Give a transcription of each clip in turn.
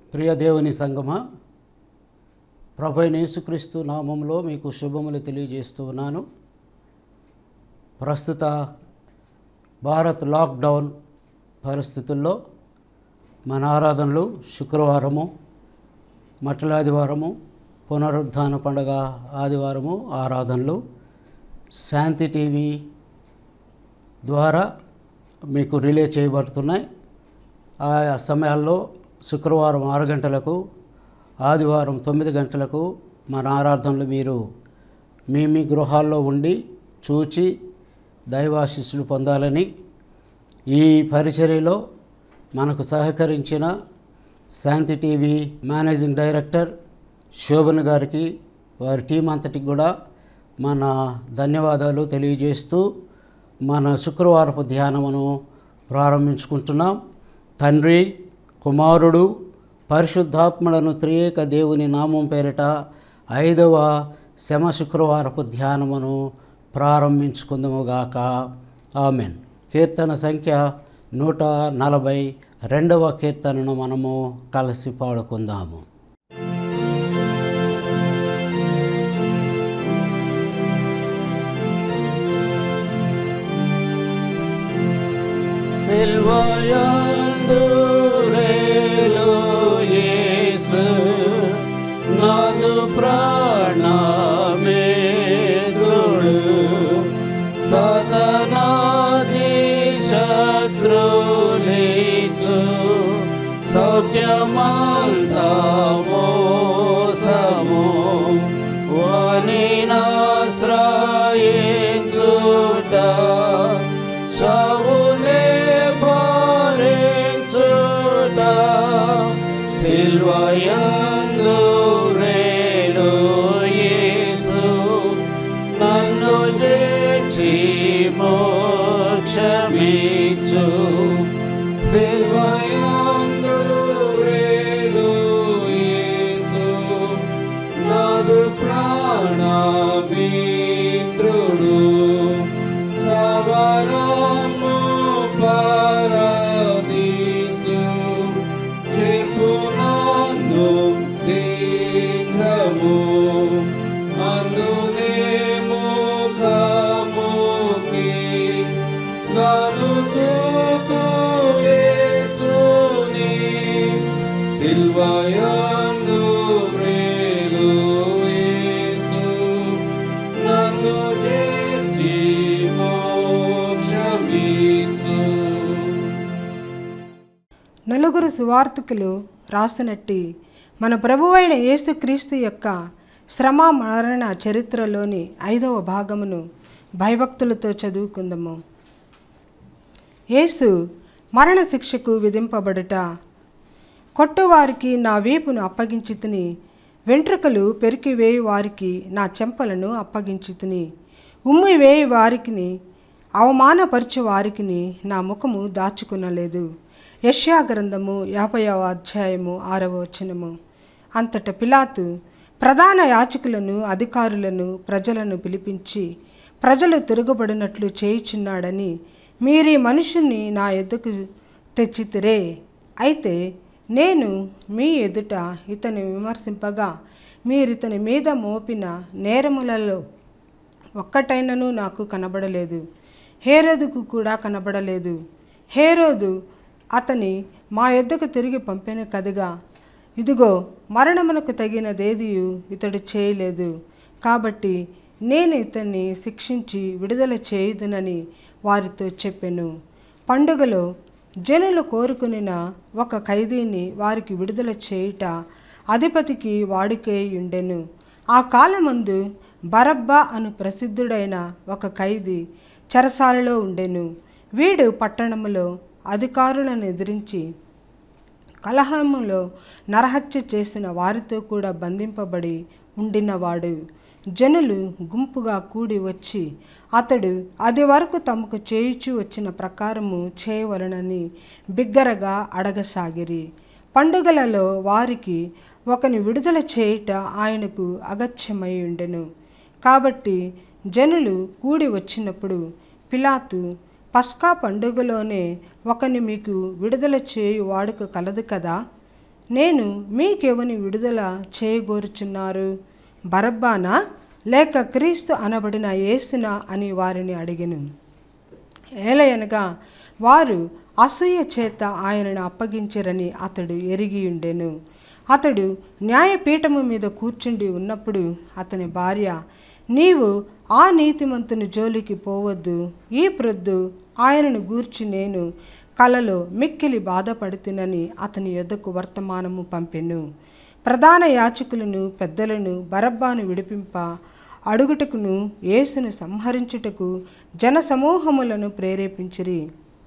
ప్రియ దేవుని సంగమా ప్రభు అయిన యేసుక్రీస్తు నామంలో మీకు శుభములు తెలియజేస్తూ ఉన్నాను ప్రస్తుత భారత్ లాక్డౌన్ పరిస్థితుల్లో మన ఆరాధనలు శుక్రవారము మట్టల ఆదివారము పునరుద్ధాన పండుగ ఆదివారము ఆరాధనలు శాంతి టీవీ ద్వారా మీకు రిలే చేయబడుతున్నాయి ఆయా సమయాల్లో శుక్రవారం ఆరు గంటలకు ఆదివారం తొమ్మిది గంటలకు మన ఆరాధనలు మీరు మీ మీ గృహాల్లో ఉండి చూచి దైవాశీస్సులు పొందాలని ఈ పరిచర్యలో మనకు సహకరించిన Shanti TV managing director Shobhan గారికి వారి టీం అంతటికి కూడా మన ధన్యవాదాలు తెలియజేస్తూ మన శుక్రవారపు ధ్యానమును ప్రారంభించుకుంటున్నాం తండ్రి కుమారుడు పరిశుద్ధాత్మలను త్రియేక దేవుని నామం పేరిట ఐదవ శమ శుక్రవారపు ధ్యానమును ప్రారంభించుకుందాముగాక ఆమెన్ కీర్తన సంఖ్య నూట నలభై రెండవ కీర్తనను మనము కలిసి పాడుకుందాము సిల్వయందురేలో యేసు నాదు ప్రాణమేదుడు సతనాది శత్రులీచు సౌఖ్యమంతమోసము వనినాశ్రయించుట సవునే భరించుట సిల్వయందు రేలు యేసు నన్ను తెచ్చి మోక్షమిచ్చు సిల్వయందు రేలు యేసు నాదు ప్రాణమిత్రుడు సవరము పరదీసు చేర్పునన్ను శీఘ్రము అందునే ముఖముకి నన్ను చూకు యేసుని సిల్వయందు వ్రేలు యేసు నన్ను చేర్చి మోక్షమిచ్చు నలుగురు సువార్తికులు రాసినట్టి మన ప్రభువైన యేసుక్రీస్తు యొక్క శ్రమ మరణ చరిత్రలోని ఐదవ భాగమును భయభక్తులతో చదువుకుందాము యేసు మరణ శిక్షకు విధింపబడుట కొట్టువారికి నా వీపును అప్పగించి తిని వెంట్రుకలు పెరికి వేయి వారికి నా చెంపలను అప్పగించి తిని ఉమ్మి వేయి వారికిని అవమానపరచు వారికిని నా ముఖము దాచుకునలేదు యష్యా గ్రంథము యాభైవ అధ్యాయము ఆరవ వచనము అంతట పిలాతు ప్రధాన యాచకులను అధికారులను ప్రజలను పిలిపించి ప్రజలు తిరుగుబడినట్లు చేయుచున్నాడని మీరీ మనుషుని నా ఎద్దుకు తెచ్చితిరే అయితే నేను మీ ఎదుట ఇతని విమర్శింపగా మీరితని మీద మోపిన నేరములలో ఒక్కటైనను నాకు కనబడలేదు హేరోదుకు కూడా కనబడలేదు హేరోదు అతని మా యొద్దకు తిరిగి పంపెను కదగా ఇదిగో మరణమునకు తగినదేదియు ఇతడు చేయలేదు కాబట్టి నేను ఇతన్ని శిక్షించి విడుదల చేయుదునని వారితో చెప్పెను పండుగలో జనులు కోరుకునిన ఒక ఖైదీని వారికి విడుదల చేయుట అధిపతికి వాడుకై ఉండెను ఆ కాలమందు బరబ్బా అను ప్రసిద్ధుడైన ఒక ఖైదీ చెరసాలలో ఉండెను వీడు పట్టణములో అధికారులను ఎదిరించి కలహములో నరహత్య చేసిన వారితో కూడా బంధింపబడి ఉండినవాడు జనులు గుంపుగా కూడి వచ్చి అతడు అది వరకు తమకు చేయుచు వచ్చిన ప్రకారము చేయవలనని బిగ్గరగా అడగసాగిరి పండుగలలో వారికి ఒకని విడుదల చేయుట ఆయనకు అగత్యమై ఉండెను కాబట్టి జనులు కూడి వచ్చినప్పుడు పిలాతు పస్కా పండుగలోనే ఒకని మీకు విడుదల చేయు వాడుక కలదు కదా నేను మీకెవని విడుదల చేయగోరుచున్నారు బరబ్బానా లేక క్రీస్తు అనబడిన యేసునా అని వారిని అడిగెను ఏలయనగా వారు అసూయ చేత ఆయనను అప్పగించరని అతడు ఎరిగి ఉండెను అతడు న్యాయపీఠము మీద కూర్చుండి ఉన్నప్పుడు అతని భార్య నీవు ఆ నీతిమంతుని జోలికి పోవద్దు ఈ ప్రొద్దు ఆయనను గూర్చి నేను కలలో మిక్కిలి బాధపడుతునని అతని యొద్దకు వర్తమానము పంపెను ప్రధాన యాచకులను పెద్దలను బరబ్బాను విడిపింప అడుగుటకును యేసును సంహరించుటకు జనసమూహములను ప్రేరేపించిరి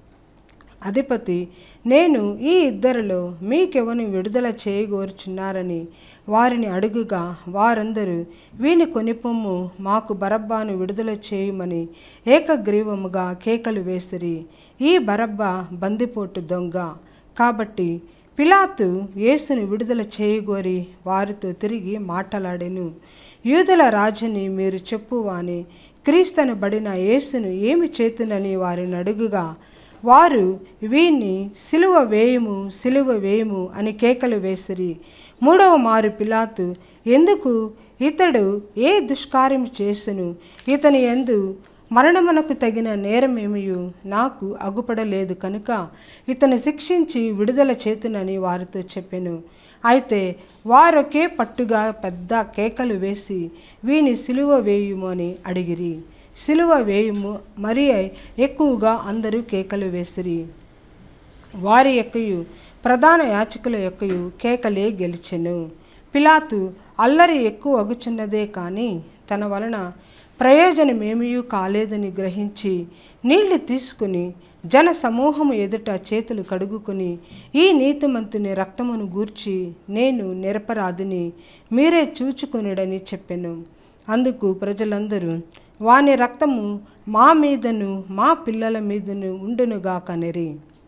అధిపతి నేను ఈ ఇద్దరిలో మీకెవను విడుదల చేయగోరుచున్నారని వారిని అడుగుగా వారందరూ వీని కొనిపొమ్ము మాకు బరబ్బాను విడుదల చేయమని ఏకగ్రీవముగా కేకలు వేసిరి ఈ బరబ్బా బందిపోటు దొంగ కాబట్టి పిలాతు యేసును విడుదల చేయగోరి వారితో తిరిగి మాట్లాడెను యూదుల రాజుని మీరు చెప్పువాని క్రీస్తనబడిన యేసును ఏమి చేతునని వారిని అడుగుగా వారు వీణ్ణి సిలువ వేయము సిలువ వేయము అని కేకలు వేసిరి మూడవ మారు పిలాతు ఎందుకు ఇతడు ఏ దుష్కార్యం చేసును ఇతని ఎందు మరణమునకు తగిన నేరమేమియు నాకు అగుపడలేదు కనుక ఇతను శిక్షించి విడుదల చేతునని వారితో చెప్పెను అయితే వారొకే పట్టుగా పెద్ద కేకలు వేసి వీని సిలువ వేయుము అని అడిగిరి సిలువ వేయుము మరీ ఎక్కువగా అందరూ కేకలు వేసిరి వారి యొక్కయు ప్రధాన యాచకుల యొక్కయు కేకలే గెలిచెను పిలాతు అల్లరి ఎక్కువ అగుచున్నదే కానీ తన వలన ప్రయోజనమేమీ కాలేదని గ్రహించి నీళ్లు తీసుకుని జన సమూహము ఎదుట చేతులు కడుగుకొని ఈ నీతిమంతుని రక్తమును గూర్చి నేను నిరపరాధిని మీరే చూచుకొనిడని చెప్పెను అందుకు ప్రజలందరూ వాని రక్తము మా మీదను మా పిల్లల మీదను ఉండునుగా కనిరి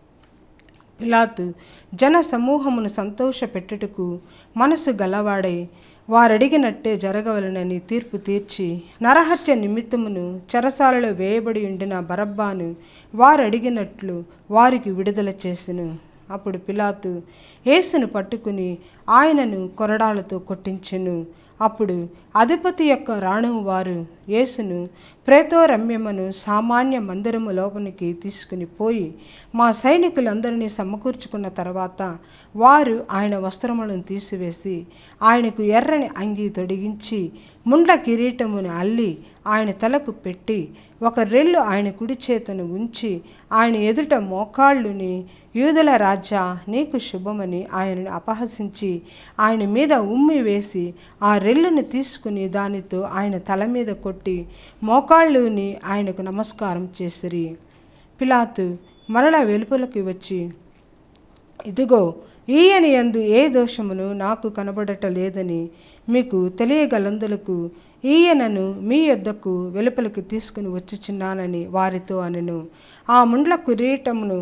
పిలాతు జన సమూహమును సంతోషపెట్టుటకు మనసు గలవాడై వారడిగినట్టే జరగవలనని తీర్పు తీర్చి నరహత్య నిమిత్తమును చెరసాలలో వేయబడి ఉండిన బరబ్బాను వారడిగినట్లు వారికి విడుదల చేసెను అప్పుడు పిలాతు యేసును పట్టుకుని ఆయనను కొరడాలతో కొట్టించెను అప్పుడు అధిపతి యొక్క రాణువు వారు యేసును ప్రేతోరమ్యమును సామాన్య మందిరము లోపలికి తీసుకుని పోయి మా సైనికులందరినీ సమకూర్చుకున్న తర్వాత వారు ఆయన వస్త్రములను తీసివేసి ఆయనకు ఎర్రని అంగి తొడిగించి ముండ్ల కిరీటమును అల్లి ఆయన తలకు పెట్టి ఒక రెల్లు ఆయన కుడి చేతను ఉంచి ఆయన ఎదుట మోకాళ్ళుని యూదుల రాజా నీకు శుభమని ఆయనను అపహసించి ఆయన మీద ఉమ్మి వేసి ఆ రెల్లుని తీసుకుని దానితో ఆయన తల మీద కొట్టి మోకాళ్ళుని ఆయనకు నమస్కారం చేసిరి పిలాతు మరల వెలుపలకి వచ్చి ఇదిగో ఈయన యందు ఏ దోషమును నాకు కనబడట లేదని మీకు తెలియగలందులకు ఈయనను మీ యొద్దకు వెలుపలికి తీసుకుని వచ్చుచున్నానని వారితో అనెను ఆ ముండ్ల కిరీటమును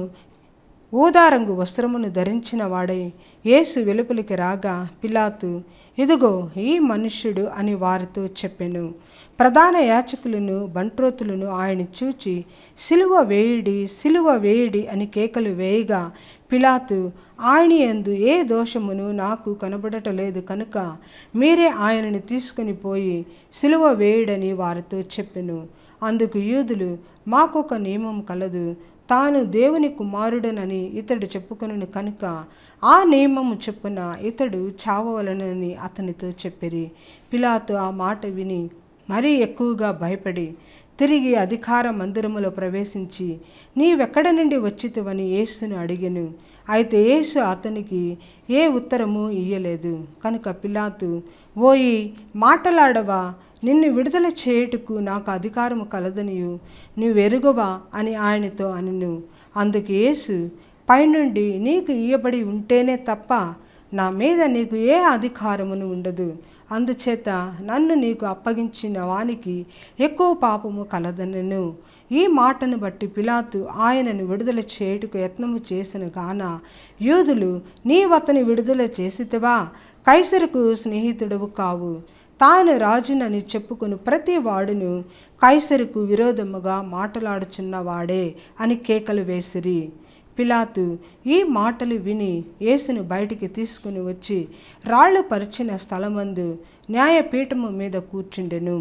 ఊదారంగు వస్త్రమును ధరించిన వాడై యేసు వెలుపలికి రాగా పిలాతు ఇదిగో ఈ మనుష్యుడు అని వారితో చెప్పెను ప్రధాన యాచకులను బంట్రోతులను ఆయన చూచి సిలువ వేయుడి సిలువ వేయుడి అని కేకలు వేయగా పిలాతు ఆయన యందు ఏ దోషమును నాకు కనబడటలేదు కనుక మీరే ఆయనను తీసుకుని పోయి సిలువ వేయుడని వారితో చెప్పెను అందుకు యూదులు మాకొక నియమం కలదు తాను దేవుని కుమారుడనని ఇతడు చెప్పుకొనును కనుక ఆ నియమము చొప్పున ఇతడు చావవలనని అతనితో చెప్పిరి పిలాతు ఆ మాట విని మరీ ఎక్కువగా భయపడి తిరిగి అధికార మందిరములో ప్రవేశించి నీవెక్కడ నుండి వచ్చితివని యేసును అడిగెను అయితే యేసు అతనికి ఏ ఉత్తరము ఇయ్యలేదు కనుక పిలాతు ఓయి మాటలాడవా నిన్ను విడుదల చేయుటకు నాకు అధికారము కలదనియు నీవెరుగవా అని ఆయనతో అనెను అందుకు యేసు పైనుండి నీకు ఇయ్యబడి ఉంటేనే తప్ప నా మీద నీకు ఏ అధికారమును ఉండదు అందుచేత నన్ను నీకు అప్పగించిన వానికి ఎక్కువ పాపము కలదనెను ఈ మాటను బట్టి పిలాతు ఆయనను విడుదల చేయుటకు యత్నము చేసిన గాన యూదులు నీవతని విడుదల చేసితివా కైసరుకు స్నేహితుడవు కావు తాను రాజునని చెప్పుకుని ప్రతి వాడును కైసరుకు విరోధముగా మాట్లాడుచున్నవాడే అని కేకలు వేసిరి పిలాతు ఈ మాటలు విని యేసును బయటికి తీసుకుని వచ్చి రాళ్ళు పరిచిన స్థలమందు న్యాయపీఠము మీద కూర్చుండెను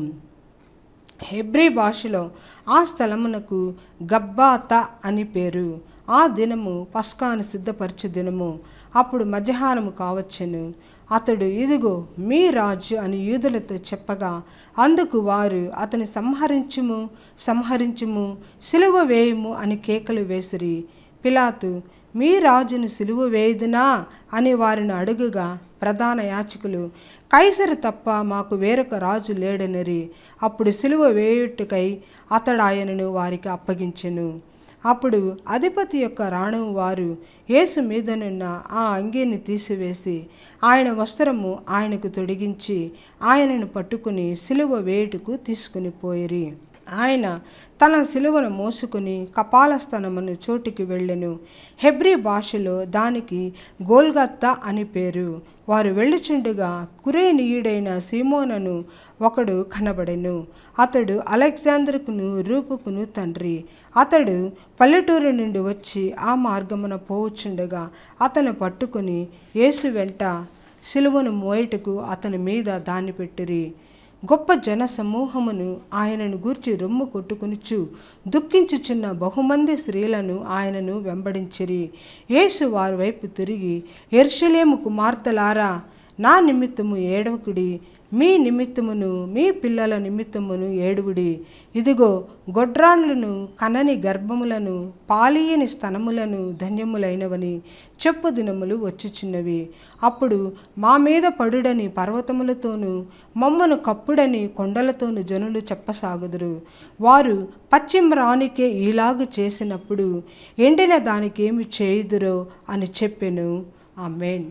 హెబ్రీ భాషలో ఆ స్థలమునకు గబ్బాత అని పేరు ఆ దినము పస్కాను సిద్ధపరచు దినము అప్పుడు మధ్యాహ్నము కావచ్చెను అతడు ఇదిగో మీ రాజు అని యూదులతో చెప్పగా అందుకు వారు అతని సంహరించుము సంహరించుము సిలువ వేయుము అని కేకలు వేసిరి పిలాతు మీ రాజును సిలువ వేయుదునా అని వారిని అడుగుగా ప్రధాన యాచకులు కైసరు తప్ప మాకు వేరొక రాజు లేడనరి అప్పుడు సిలువ వేయుటకై అతడు ఆయనను వారికి అప్పగించెను అప్పుడు అధిపతి యొక్క రాణువు వారు యేసు మీదనున్న ఆ అంగీని తీసివేసి ఆయన వస్త్రము ఆయనకు తొడిగించి ఆయనను పట్టుకుని సిలువ వేయుటకు తీసుకుని పోయిరి ఆయన తన సిలువను మోసుకుని కపాలస్థనమును చోటికి వెళ్ళెను హెబ్రీ భాషలో దానికి గోల్గత్తా అని పేరు వారు వెళ్ళుచుండగా కురేనీయుడైన సీమోనను ఒకడు కనబడెను అతడు అలెగ్జాందర్కును రూపుకును తండ్రి అతడు పల్లెటూరు నుండి వచ్చి ఆ మార్గమున పోవుచుండగా అతను పట్టుకుని యేసు వెంట సిలువను మోయటకు అతని మీద దాన్ని పెట్టిరి గొప్ప జన సమూహమును ఆయనను గూర్చి రొమ్ము కొట్టుకునిచు దుఃఖించుచున్న బహుమంది స్త్రీలను ఆయనను వెంబడించిరి యేసు వారి వైపు తిరిగి ఎర్షలేము కుమార్తెలారా నా నిమిత్తము ఏడవకుడి మీ నిమిత్తమును మీ పిల్లల నిమిత్తమును ఏడువుడి ఇదిగో గొడ్రాళ్ళను కనని గర్భములను పాలీయని స్తనములను ధన్యములైనవని చెప్పు దినములు వచ్చుచున్నవి అప్పుడు మా మీద పడుడని పర్వతములతోనూ మమ్మను కప్పుడని కొండలతోనూ జనులు చెప్పసాగుదురు వారు పశ్చిమ రానికే ఈలాగు చేసినప్పుడు ఎండిన దానికేమి చేయుదురో అని చెప్పెను ఆమెన్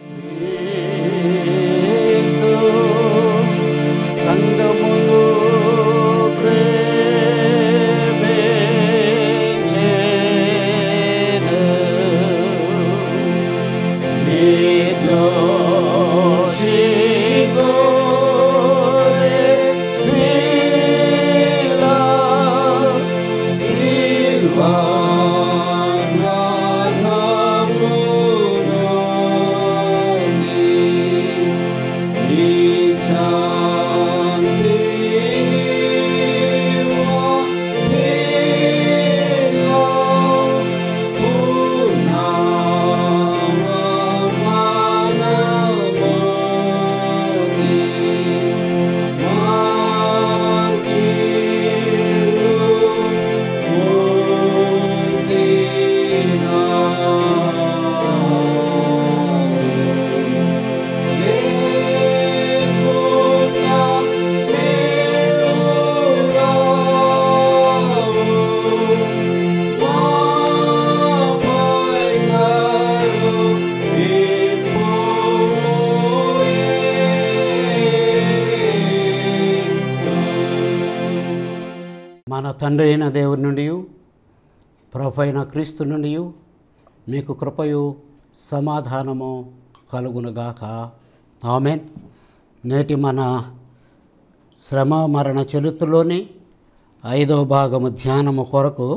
క్రీస్తు సంగమును ప్రేమించెను. నిర్దోషి గోరె పిల్ల మన తండ్రి అయిన దేవుని నుండి ప్రభు అయిన క్రీస్తు నుండి మీకు కృపయు సమాధానము కలుగునుగాక ఆమెన్ నేటి మన శ్రమ మరణ చరిత్రలోని ఐదో భాగము ధ్యానము కొరకు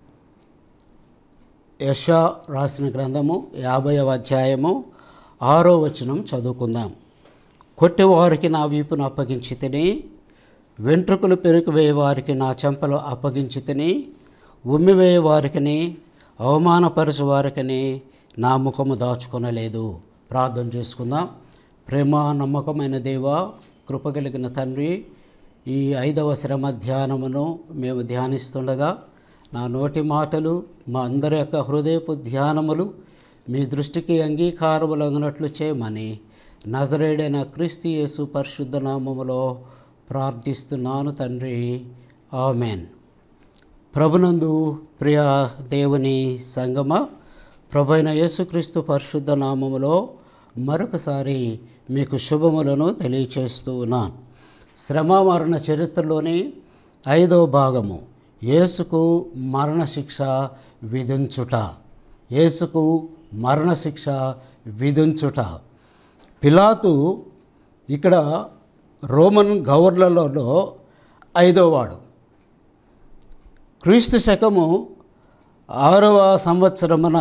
యశా రాసిన గ్రంథము యాభైవ అధ్యాయము ఆరో వచనం చదువుకుందాం కొట్టేవారికి నా వీపును అప్పగించి తిని వెంట్రుకలు పెరుకువేయ వారికి నా చెంపలు అప్పగించి తిని ఉమ్మివేయ వారికిని అవమానపరచు వారికిని నా ముఖము దాచుకొనలేదు ప్రార్థన చేసుకుందాం ప్రేమ నమ్మకమైన దేవ కృపగలిగిన తండ్రి ఈ ఐదవ శ్రమ ధ్యానమును మేము ధ్యానిస్తుండగా నా నోటి మాటలు మా అందరి యొక్క హృదయపు ధ్యానములు మీ దృష్టికి అంగీకారములగినట్లు చేయమని నజరేడైన క్రీస్తు యేసు పరిశుద్ధ నామములో ప్రార్థిస్తున్నాను తండ్రి ఆమెన్ ప్రభునందు ప్రియ దేవుని సంగమ ప్రభైన యేసుక్రీస్తు పరిశుద్ధ నామములో మరొకసారి మీకు శుభములను తెలియచేస్తూ ఉన్నాను శ్రమ మరణ చరిత్రలోని ఐదో భాగము యేసుకు మరణశిక్ష విధించుట యేసుకు మరణశిక్ష విధించుట పిలాతు ఇక్కడ రోమన్ గవర్నర్లలో ఐదోవాడు క్రీస్తు శకము ఆరవ సంవత్సరమున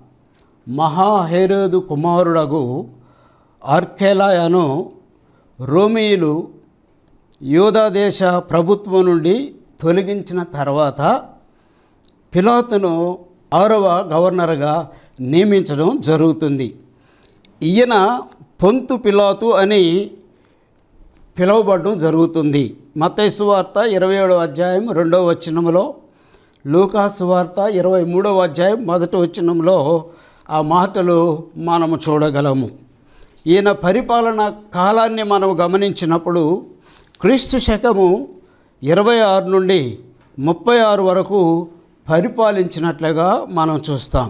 మహాహేరోదు కుమారుడగు ఆర్కెలాయను రోమియులు యూదాదేశ ప్రభుత్వం నుండి తొలగించిన తర్వాత పిలాతును ఆరవ గవర్నర్గా నియమించడం జరుగుతుంది ఈయన పొంతు పిలాతు అని పిలువబడడం జరుగుతుంది మత్తైసు వార్త ఇరవై ఏడవ అధ్యాయం రెండవ వచనంలో లూకాసు వార్త ఇరవై మూడవ అధ్యాయం మొదటి వచనంలో ఆ మాటలు మనము చూడగలము ఈయన పరిపాలన కాలాన్ని మనం గమనించినప్పుడు క్రీస్తు శకము ఇరవై ఆరు నుండి ముప్పై ఆరు వరకు పరిపాలించినట్లుగా మనం చూస్తాం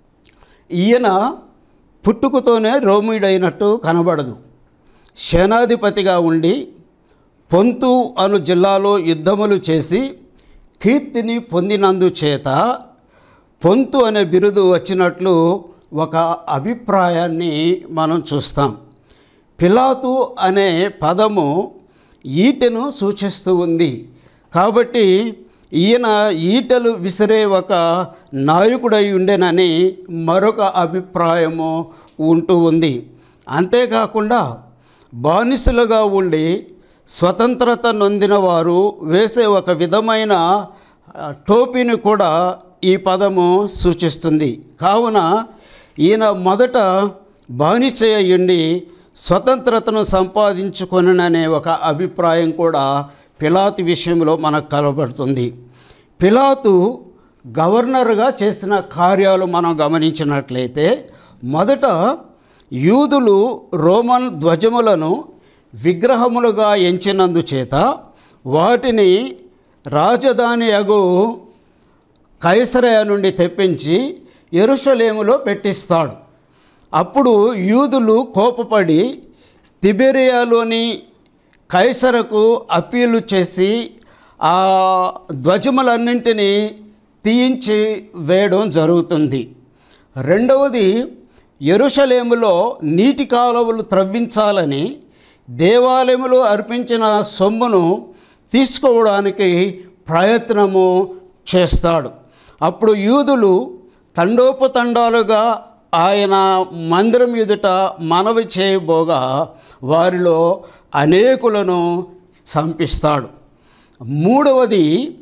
ఈయన పుట్టుకతోనే రోమిడైనట్టు కనబడదు సేనాధిపతిగా ఉండి పొంతు అను జిల్లాలో యుద్ధములు చేసి కీర్తిని పొందినందుచేత పొంతు అనే బిరుదు వచ్చినట్లు ఒక అభిప్రాయాన్ని మనం చూస్తాం పిలాతు అనే పదము ఈటెను సూచిస్తూ ఉంది కాబట్టి ఈయన ఈటలు విసిరే ఒక నాయకుడై ఉండేనని మరొక అభిప్రాయము ఉంటూ ఉంది అంతేకాకుండా బానిసలుగా ఉండి స్వతంత్రత నొందిన వారు వేసే ఒక విధమైన ఆ, టోపీని కూడా ఈ పదము సూచిస్తుంది కావున ఈయన మొదట బానిస అయ్యుండి స్వతంత్రతను సంపాదించుకొననే ఒక అభిప్రాయం కూడా పిలాతు విషయంలో మనకు కనబడుతుంది పిలాతు గవర్నర్గా చేసిన కార్యాలు మనం గమనించినట్లయితే మొదట యూదులు రోమన్ ధ్వజములను విగ్రహములుగా ఎంచినందుచేత వాటిని రాజధాని అగు కైసరయ నుండి తెప్పించి ఎరుషలేములో పెట్టిస్తాడు అప్పుడు యూదులు కోపపడి తిబెరియాలోని కైసరకు అప్పీలు చేసి ఆ ధ్వజములన్నింటినీ తీయించి వేయడం జరుగుతుంది రెండవది ఎరుషలేములో నీటి కాలువలు త్రవ్వించాలని దేవాలయములో అర్పించిన సొమ్మును తీసుకోవడానికి ప్రయత్నము చేస్తాడు అప్పుడు యూదులు తండోపతండాలుగా ఆయన మందిరం ఎదుట మనవి చేయబోగా వారిలో అనేకులను చంపిస్తాడు మూడవది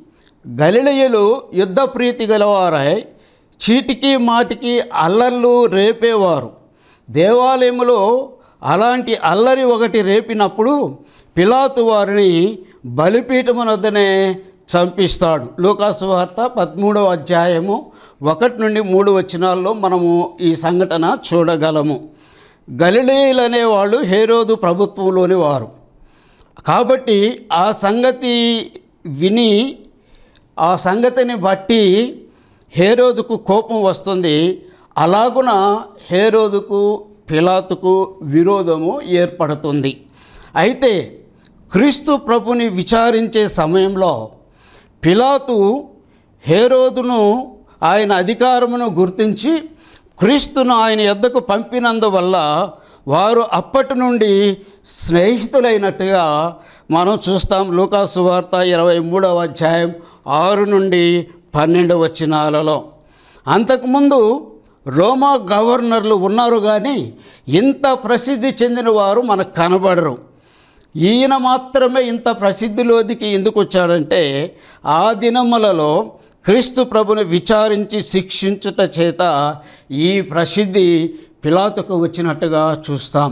గలిలయలు యుద్ధ ప్రీతి గలవారై చీటికి మాటికి అల్లర్లు రేపేవారు దేవాలయములో అలాంటి అల్లరి ఒకటి రేపినప్పుడు పిలాతు వారిని బలిపీఠమునొద్దనే చంపిస్తాడు లూకాసు వార్త పదమూడవ అధ్యాయము ఒకటి నుండి మూడు వచనాల్లో మనము ఈ సంఘటన చూడగలము గలిలేయులు అనేవాళ్ళు హేరోదు ప్రభుత్వంలోని వారు కాబట్టి ఆ సంగతి విని ఆ సంగతిని బట్టి హేరోదుకు కోపం వస్తుంది అలాగున హేరోదుకు పిలాతుకు విరోధము ఏర్పడుతుంది అయితే క్రీస్తు ప్రభుని విచారించే సమయంలో పిలాతు హేరోదును ఆయన అధికారమును గుర్తించి క్రీస్తును ఆయన యొద్దకు పంపినందువల్ల వారు అప్పటి నుండి స్నేహితులైనట్టుగా మనం చూస్తాం లూకాసు వార్త ఇరవై మూడవ అధ్యాయం ఆరు నుండి పన్నెండు వచనాలలో అంతకుముందు రోమా గవర్నర్లు ఉన్నారు కానీ ఇంత ప్రసిద్ధి చెందిన వారు మనకు కనబడరు ఈయన మాత్రమే ఇంత ప్రసిద్ధిలోనికి ఎందుకు వచ్చాడంటే ఆ దినములలో క్రీస్తు ప్రభుని విచారించి శిక్షించుట చేత ఈ ప్రసిద్ధి పిలాతుకు వచ్చినట్టుగా చూస్తాం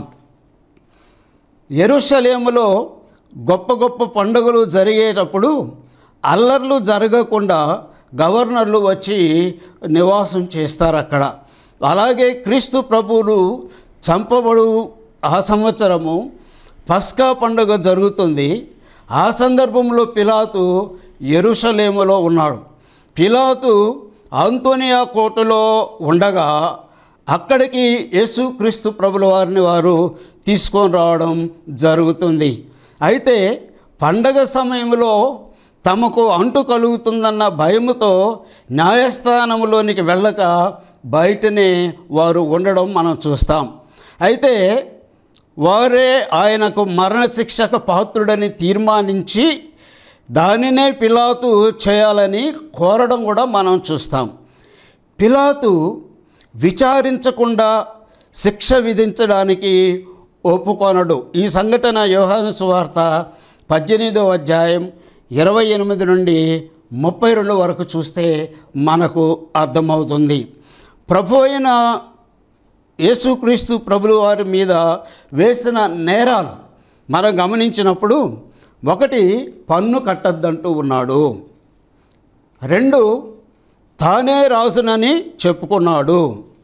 ఎరుషలేములో గొప్ప గొప్ప పండుగలు జరిగేటప్పుడు అల్లర్లు జరగకుండా గవర్నర్లు వచ్చి నివాసం చేస్తారు అక్కడ అలాగే క్రీస్తు ప్రభువులు చంపబడు ఆ సంవత్సరము పస్కా పండుగ జరుగుతుంది ఆ సందర్భంలో పిలాతు ఎరుషలేములో ఉన్నాడు పిలాతు ఆంతోనియా కోటలో ఉండగా అక్కడికి యేసుక్రీస్తు ప్రభుల వారిని వారు తీసుకొని రావడం జరుగుతుంది అయితే పండగ సమయంలో తమకు అంటు కలుగుతుందన్న భయముతో న్యాయస్థానంలోనికి వెళ్ళక బయటనే వారు ఉండడం మనం చూస్తాం అయితే వారే ఆయనకు మరణశిక్షకు పాత్రుడని తీర్మానించి దానినే పిలాతు చేయాలని కోరడం కూడా మనం చూస్తాం పిలాతు విచారించకుండా శిక్ష విధించడానికి ఒప్పుకొనడు ఈ సంఘటన యోహాను సువార్త పద్దెనిమిదవ అధ్యాయం ఇరవై ఎనిమిది నుండి ముప్పై రెండు వరకు చూస్తే మనకు అర్థమవుతుంది ప్రభు అయిన యేసుక్రీస్తు ప్రభులు వారి మీద వేసిన నేరాలు మనం గమనించినప్పుడు ఒకటి పన్ను కట్టద్దంటూ ఉన్నాడు రెండు తానే రాజునని చెప్పుకున్నాడు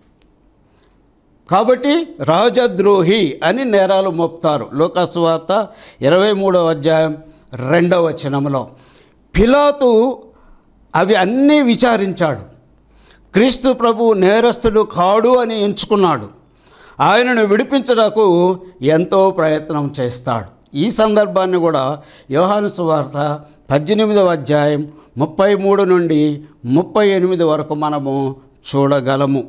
కాబట్టి రాజద్రోహి అని నేరాలు మోపుతారు లోకస్వార్త ఇరవై మూడవ అధ్యాయం రెండవ వచనంలో పిలాతు అవి అన్నీ విచారించాడు క్రీస్తు ప్రభు నేరస్తుడు కాడు అని ఎంచుకున్నాడు ఆయనను విడిపించడానికి ఎంతో ప్రయత్నం చేస్తాడు ఈ సందర్భాన్ని కూడా యోహాను సువార్త పద్దెనిమిదవ అధ్యాయం ముప్పై మూడు నుండి ముప్పై ఎనిమిది వరకు మనము చూడగలము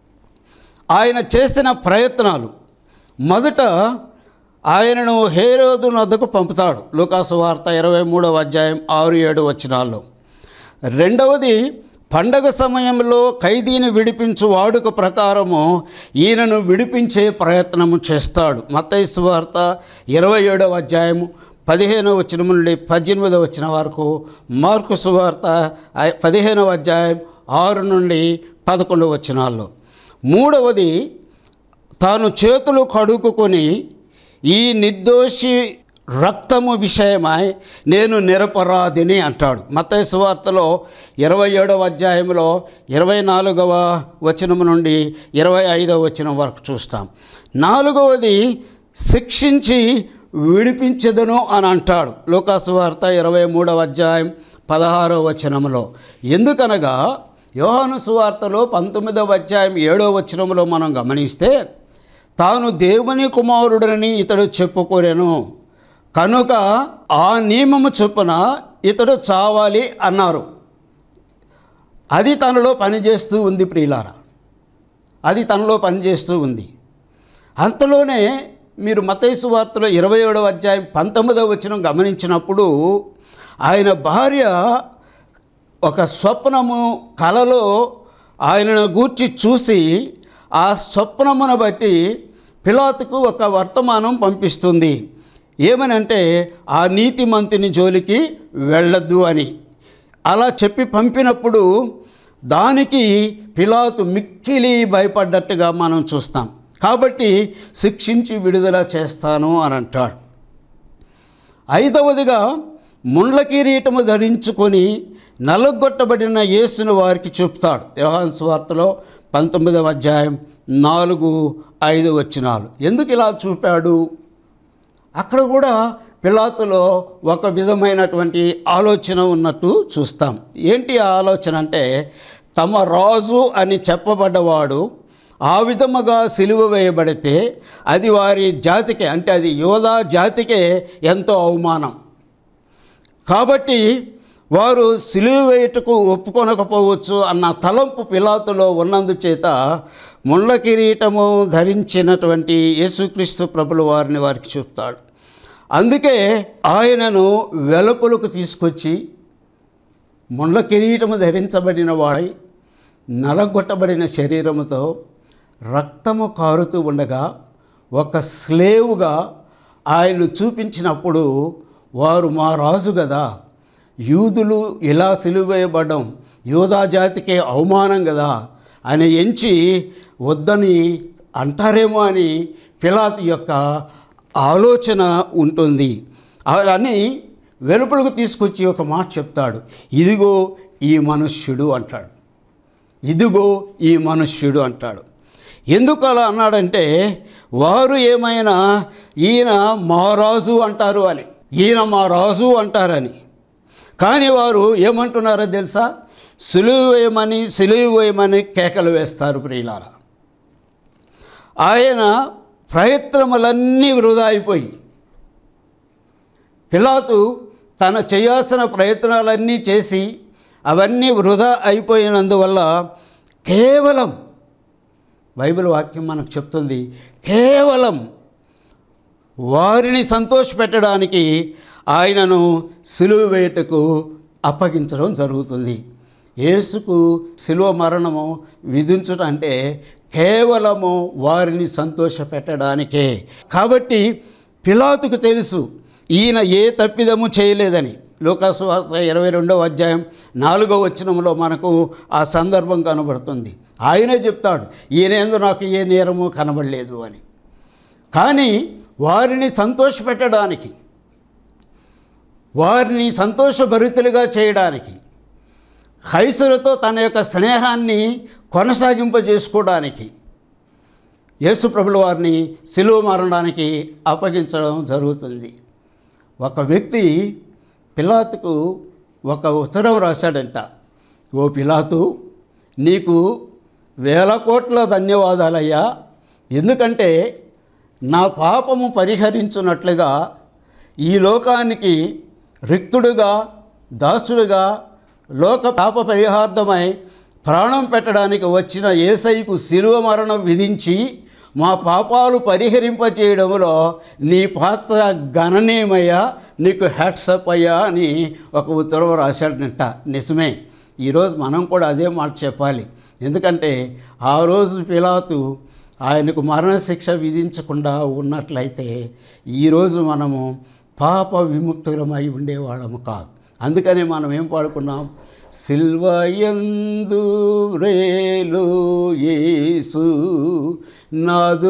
ఆయన చేసిన ప్రయత్నాలు మొదట ఆయనను హేరోదు నద్దకు పంపుతాడు లూకాసు వార్త ఇరవై మూడవ అధ్యాయం ఆరు ఏడు వచనాల్లో రెండవది పండగ సమయంలో ఖైదీని విడిపించు వాడుక ప్రకారము ఈయనను విడిపించే ప్రయత్నము చేస్తాడు మత్తయి వార్త ఇరవై ఏడవ అధ్యాయము పదిహేనవ వచనం నుండి పద్దెనిమిదవ వచ్చిన వరకు మార్కు సువార్త ఐ- పదిహేనవ అధ్యాయం ఆరు నుండి పదకొండవ వచనాల్లో మూడవది తాను చేతులు కడుక్కుని ఈ నిర్దోషి రక్తము విషయమై నేను నిరపరాధిని అంటాడు మత్తయి సువార్తలో ఇరవై ఏడవ అధ్యాయంలో ఇరవై నాలుగవ వచనం నుండి ఇరవై ఐదవ వచనం వరకు చూస్తాం నాలుగవది శిక్షించి విడిపించదను అని అంటాడు లోకాసు వార్త ఇరవై మూడవ అధ్యాయం పదహారవ వచనంలో ఎందుకనగా యోహాను సువార్తలో పంతొమ్మిదవ అధ్యాయం ఏడవ వచనంలో మనం గమనిస్తే తాను దేవుని కుమారుడని ఇతడు చెప్పుకోలేను కనుక ఆ నియమము చొప్పున ఇతడు చావాలి అన్నారు అది తనలో పనిచేస్తూ ఉంది ప్రియులారా అది తనలో పనిచేస్తూ ఉంది అంతలోనే మీరు మతైసు వార్తలో ఇరవై ఏడవ అధ్యాయం పంతొమ్మిదవ వచనం గమనించినప్పుడు ఆయన భార్య ఒక స్వప్నము కలలో ఆయనను గూర్చి చూసి ఆ స్వప్నమును బట్టి పిలాతుకు ఒక వర్తమానం పంపిస్తుంది ఏమనంటే ఆ నీతిమంతుని జోలికి వెళ్ళొద్దు అని అలా చెప్పి పంపినప్పుడు దానికి పిలాతు మిక్కిలి భయపడ్డట్టుగా మనం చూస్తాం కాబట్టి శిక్షించి విడుదల చేస్తాను అని అంటాడు ఐదవదిగా ముండ్ల కిరీటము ధరించుకొని నలగొట్టబడిన యేసును వారికి చూపుతాడు యోహాన్ స్వార్తలో పంతొమ్మిదవ అధ్యాయం నాలుగు ఐదు వచ్చినాలు ఎందుకు ఇలా చూపాడు అక్కడ కూడా పిలాతులో ఒక విధమైనటువంటి ఆలోచన ఉన్నట్టు చూస్తాం ఏంటి ఆ ఆలోచన అంటే తమ రాజు అని చెప్పబడ్డవాడు ఆ విధముగా సిలువ వేయబడితే అది వారి జాతికే అంటే అది యోధా జాతికే ఎంతో అవమానం కాబట్టి వారు సిలువ వేయుటకు ఒప్పుకొనకపోవచ్చు అన్న తలంపు పిలాతులో ఉన్నందుచేత ముళ్ళ కిరీటము ధరించినటువంటి యేసుక్రీస్తు ప్రభుల వారిని వారికి చూపుతాడు అందుకే ఆయనను వెలుపలకు తీసుకొచ్చి ముళ్ళ కిరీటము ధరించబడిన వాడై నలగొట్టబడిన శరీరముతో రక్తము కారుతూ ఉండగా ఒక స్లేవుగా ఆయన చూపించినప్పుడు వారు మా రాజు కదా యూదులు ఇలా సిలువేయబడడం యూదా జాతికే అవమానం కదా అని ఎంచి వద్దని అంటారేమో అని పిలాతు యొక్క ఆలోచన ఉంటుంది అని వెలుపలకు తీసుకొచ్చి ఒక మాట చెప్తాడు ఇదిగో ఈ మనుష్యుడు అంటాడు ఇదిగో ఈ మనుష్యుడు అంటాడు ఎందుకు అలా అన్నాడంటే వారు ఏమైనా ఈయన మా రాజు అంటారు అని ఈయన మా రాజు అంటారని కానీ వారు ఏమంటున్నారో తెలుసా సులువు వేయమని సులువు వేయమని కేకలు వేస్తారు ప్రియులారా ఆయన ప్రయత్నములన్నీ వృధా అయిపోయి పిలాతు తన చేయాల్సిన ప్రయత్నాలన్నీ చేసి అవన్నీ వృధా అయిపోయినందువల్ల కేవలం బైబిల్ వాక్యం మనకు చెప్తుంది కేవలం వారిని సంతోషపెట్టడానికి ఆయనను సులువు వేయటకు అప్పగించడం జరుగుతుంది యేసుకు శిలువ మరణము విధించుట అంటే కేవలము వారిని సంతోషపెట్టడానికే కాబట్టి పిలాతుకు తెలుసు ఈయన ఏ తప్పిదము చేయలేదని లోకాసు వార్త ఇరవై రెండవ అధ్యాయం నాలుగో వచనంలో మనకు ఆ సందర్భం కనబడుతుంది ఆయనే చెప్తాడు ఈయనేందు నాకు ఏ నేరము కనబడలేదు అని కానీ వారిని సంతోషపెట్టడానికి వారిని సంతోషభరితులుగా చేయడానికి హైసులతో తన యొక్క స్నేహాన్ని కొనసాగింపజేసుకోవడానికి యేసుప్రభుల వారిని సిలువ మరణానికి అప్పగించడం జరుగుతుంది ఒక వ్యక్తి పిలాతుకు ఒక ఉత్తరం రాశాడంట ఓ పిలాతు నీకు వేల కోట్ల ధన్యవాదాలయ్యా ఎందుకంటే నా పాపము పరిహరించున్నట్లుగా ఈ లోకానికి రిక్తుడుగా దాసుడుగా లోక పాప పరిహార్థమై ప్రాణం పెట్టడానికి వచ్చిన ఏసైకు శిలువ మరణం విధించి మా పాపాలు పరిహరింపచేయడంలో నీ పాత్ర గణనీయమయ్యా నీకు హ్యాట్సప్ అయ్యా అని ఒక ఉత్తరం రాశాడంట నిజమే ఈరోజు మనం కూడా అదే మాట చెప్పాలి ఎందుకంటే ఆ రోజు పిలాతు ఆయనకు మరణశిక్ష విధించకుండా ఉన్నట్లయితే ఈరోజు మనము పాప విముక్తులమై ఉండేవాళ్ళము కాదు అందుకనే మనం ఏం పాడుకున్నాం సిల్వయందు రేలు యేసు నాదు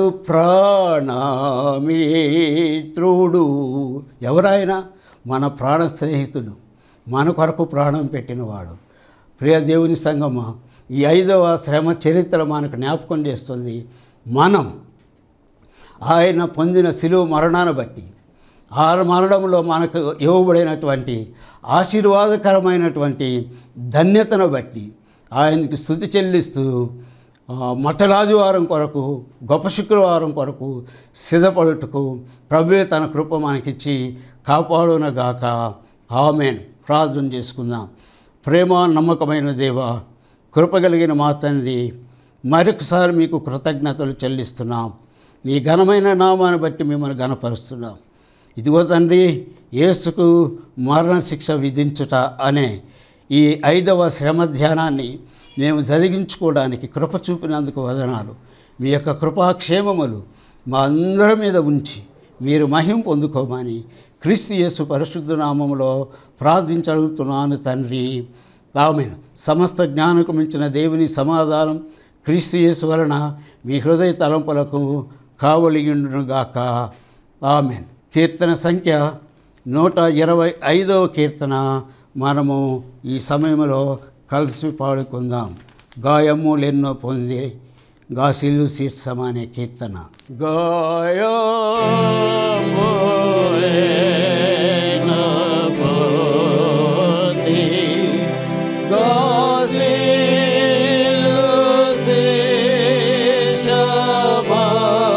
ప్రాణమిత్రుడు ఎవరైనా మన ప్రాణ స్నేహితుడు మన కొరకు ప్రాణం పెట్టినవాడు ప్రియ దేవుని సంగమ ఈ ఐదవ శ్రమ చరిత్ర మనకు జ్ఞాపకం చేస్తుంది మనం ఆయన పొందిన శిలువ మరణాన్ని బట్టి ఆ మరణంలో మనకు ఇవ్వబడినటువంటి ఆశీర్వాదకరమైనటువంటి ధన్యతను బట్టి ఆయనకి స్థుతి చెల్లిస్తూ ఆ, మట్టలాదివారం కొరకు గొప్ప శుక్రవారం కొరకు సిద్ధపడుటకు ప్రభువే తన కృప మనకిచ్చి కాపాడునగాక ఆమెన్ ప్రార్థన చేసుకుందాం ప్రేమ నమ్మకమైన దేవ కృప కలిగిన మా తండ్రి మరొకసారి మీకు కృతజ్ఞతలు చెల్లిస్తున్నాం మీ ఘనమైన నామాన్ని బట్టి మిమ్మల్ని ఘనపరుస్తున్నాం ఇదిగో తండ్రి యేసుకు మరణశిక్ష విధించుట అనే ఈ ఐదవ శ్రమ ధ్యానాన్ని మేము జరిగించుకోవడానికి కృప చూపినందుకు వదనాలు మీ యొక్క కృపాక్షేమములు మా అందరి మీద ఉంచి మీరు మహిం పొందుకోమని క్రీస్తు యేసు పరిశుద్ధ నామములో ప్రార్థించగలుగుతున్నాను తండ్రి ఆమెను సమస్త జ్ఞానకు మించిన దేవుని సమాధానం క్రీస్తు యేసు వలన మీ హృదయ తలంపులకు కావలియుండుగాక ఆమెన్ కీర్తన సంఖ్య నూట ఇరవై ఐదవ కీర్తన మనము ఈ సమయంలో కలిసి పాడుకుందాం గాయములెన్నో పొంది గాసిల్లు శీర్షం అనే కీర్తన గాయములెన్నో పొంది గాసిల్లు శీర్షమా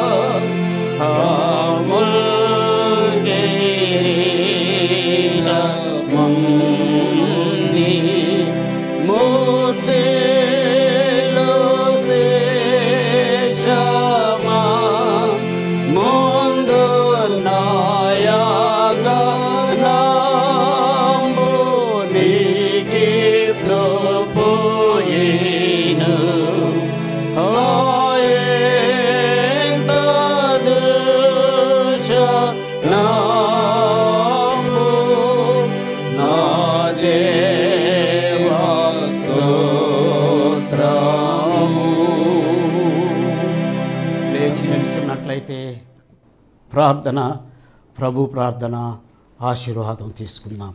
లేచి నిల్చున్నట్లయితే ప్రార్థన ప్రభు ప్రార్థన ఆశీర్వాదం తీసుకుందాం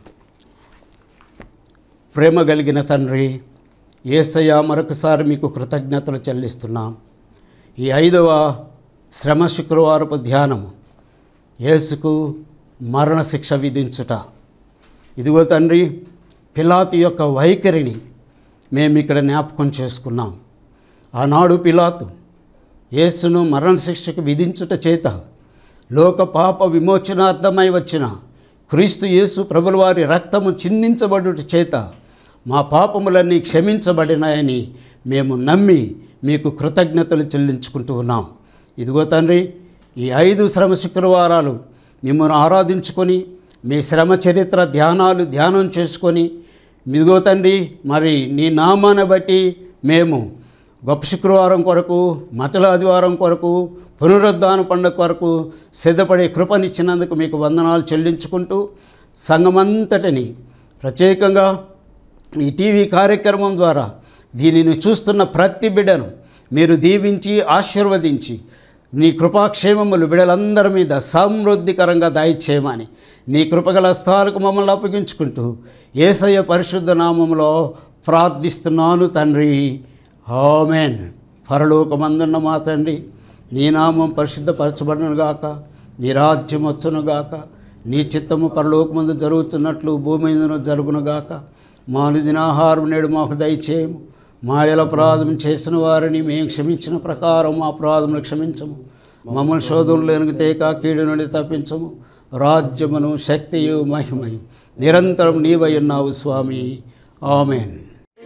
ప్రేమ కలిగిన తండ్రి ఏసయ్య మరొకసారి మీకు కృతజ్ఞతలు చెల్లిస్తున్నాం ఈ ఐదవ శ్రమ శుక్రవారపు ధ్యానము యేసుకు మరణశిక్ష విధించుట ఇదిగో తండ్రి పిలాతు యొక్క వైఖరిని మేము ఇక్కడ జ్ఞాపకం చేసుకున్నాం ఆనాడు పిలాతు యేసును మరణశిక్షకు విధించుట చేత లోక పాప విమోచనార్థమై వచ్చిన క్రీస్తు యేసు ప్రభుల వారి రక్తము చిందించబడుట చేత మా పాపములన్నీ క్షమించబడినాయని మేము నమ్మి మీకు కృతజ్ఞతలు చెల్లించుకుంటూ ఉన్నాం ఇదిగో తండ్రి ఈ ఐదు శ్రమ శుక్రవారాలు మిమ్మల్ని ఆరాధించుకొని మీ శ్రమ చరిత్ర ధ్యానాలు ధ్యానం చేసుకొని మిదిగో తండ్రి మరి నీ నామాన్ని బట్టి మేము గొప్ప శుక్రవారం కొరకు మతల ఆదివారం కొరకు పునరుద్ధాన పండుగ కొరకు సిద్ధపడే కృపనిచ్చినందుకు మీకు వందనాలు చెల్లించుకుంటూ సంఘమంతటిని ప్రత్యేకంగా ఈ టీవీ కార్యక్రమం ద్వారా దీనిని చూస్తున్న ప్రతి బిడ్డను మీరు దీవించి ఆశీర్వదించి నీ కృపాక్షేమములు బిడలందరి మీద సమృద్ధికరంగా దయచేయమని నీ కృపగల స్థాలకు మమ్మల్ని అప్పగించుకుంటూ ఏసయ్య పరిశుద్ధ నామంలో ప్రార్థిస్తున్నాను తండ్రి ఆమెన్ పరలోకమందున్న మా తండ్రి నీ నామం పరిశుద్ధపరచబడునుగాక నీ రాజ్యం వచ్చునుగాక నీ చిత్తము పరలోకమందు జరుగుతున్నట్లు భూమి మీదను జరుగునుగాక మానుదినాహారం నేడు మాకు దయచేయము మా అపరాధం చేసిన వారిని మేము క్షమించిన ప్రకారం మా అపరాధములు క్షమించము మమ్మల్ని శోధనలోనికి తేక కీడు నుండి తప్పించము రాజ్యమును శక్తియు మహిమయు నిరంతరం నీవై ఉన్నావు స్వామి ఆమెన్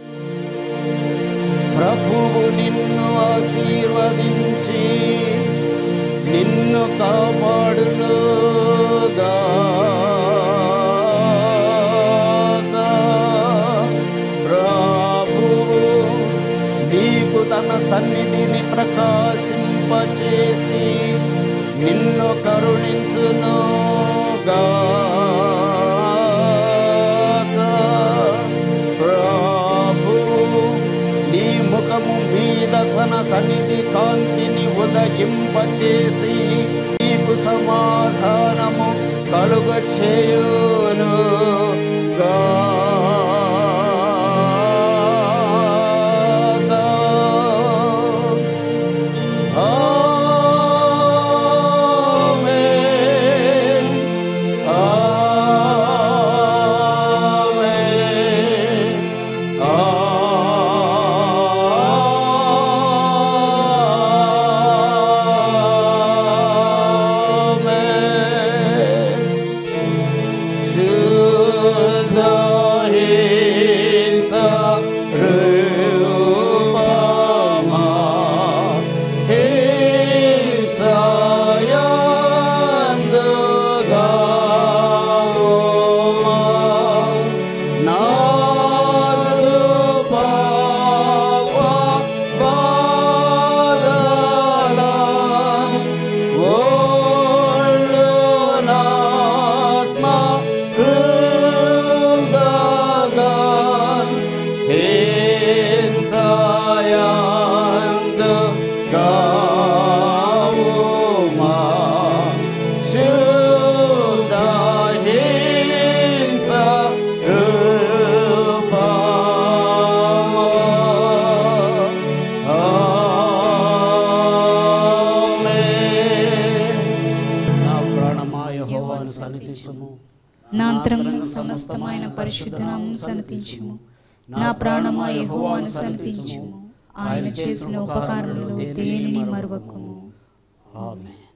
ప్రభువు నిన్ను ఆశీర్వదించి నిన్ను కాపాడునుగా ప్రభువు నీకు తన సన్నిధిని ప్రకాశింపచేసి నిన్ను కరుణించునుగా ప్రభువు నీ ముఖము మీద తన సన్నిధి కాంతిని ఉదయింపచేసి నీకు సమాధానము కలుగ చేయునుగా ఆమేన్ ఆమేన్ ఆమేన్ శుద్ధహింస రూపమా హింసయందుగామా నాదు పాప బాధల ఓళ్ళునాత్మ హృదగాన్ హింసాయందు గావుమా శుద్ధ హింస రూపమా ఆమేన్. నా ప్రాణమా యెహోవాను సన్నిధించుము నా అంతరంగం సమస్తమైన పరిశుద్ధనామం సన్నతించుము నా ప్రాణమా యెహోవాను సన్నతించుము ఆయన చేసిన ఉపకారములు దేనిని మరువకుము ఆమేన్